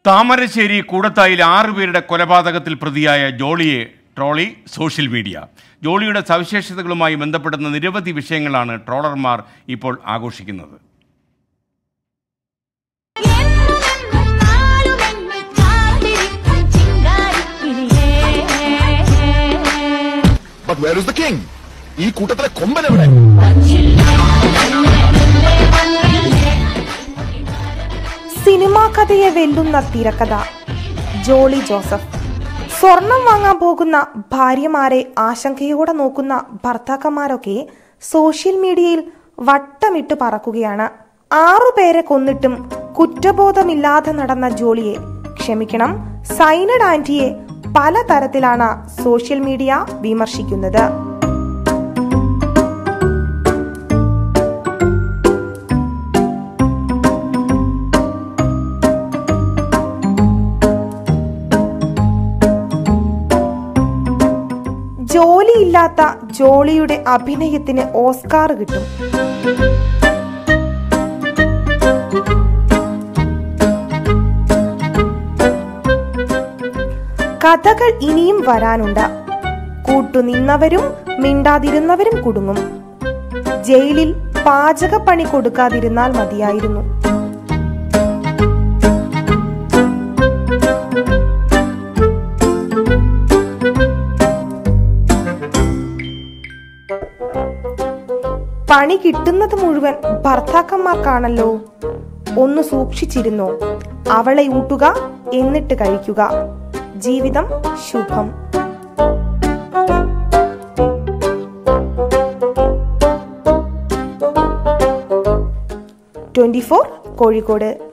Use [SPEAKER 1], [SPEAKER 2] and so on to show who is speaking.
[SPEAKER 1] താമരശ്ശേരി കൂടത്തായിൽ ആറുപേരുടെ കൊലപാതകത്തിൽ പ്രതിയായ ജോളിയെ ട്രോളി സോഷ്യൽ മീഡിയ ജോളിയുടെ സവിശേഷതകളുമായി ബന്ധപ്പെടുന്ന നിരവധി വിഷയങ്ങളാണ് ട്രോളർമാർ ഇപ്പോൾ ആഘോഷിക്കുന്നത്
[SPEAKER 2] എന്നും നാളുമെന്ന് കാത്തിരിക്കും ചിങ്കാരിക്കിളിയേ
[SPEAKER 3] But where is the king? ഈ കൂട്ടത്തിലെ കൊമ്പൻ എവിടെ
[SPEAKER 4] സിനിമാ കഥയെ വെല്ലുന്ന തിരക്കഥ ജോളി ജോസഫ് സ്വർണം വാങ്ങാൻ പോകുന്ന ഭാര്യമാരെ ആശങ്കയോടെ നോക്കുന്ന ഭർത്താക്കന്മാരൊക്കെ സോഷ്യൽ മീഡിയയിൽ വട്ടമിട്ട് പറക്കുകയാണ് ആറുപേരെ കൊന്നിട്ടും കുറ്റബോധമില്ലാതെ നടന്ന ജോളിയെ ക്ഷമിക്കണം സൈനഡ് ആന്റിയെ പലതരത്തിലാണ് സോഷ്യൽ മീഡിയ വിമർശിക്കുന്നത് ജോലിയില്ലാത്ത ജോളിയുടെ അഭിനയത്തിന് ഓസ്കാർ കിട്ടും കഥകൾ ഇനിയും വരാനുണ്ട് കൂട്ടുനിന്നവരും മിണ്ടാതിരുന്നവരും കുടുങ്ങും ജയിലിൽ പാചകപ്പണി കൊടുക്കാതിരുന്നാൽ മതിയായിരുന്നു പണി കിട്ടുന്നത് മുഴുവൻ ഭർത്താക്കന്മാർക്കാണല്ലോ ഒന്ന് സൂക്ഷിച്ചിരുന്നോ അവളെ ഊട്ടുക എന്നിട്ട് കഴിക്കുക ജീവിതം ശുഭം ട്വന്റി ഫോർ കോഴിക്കോട്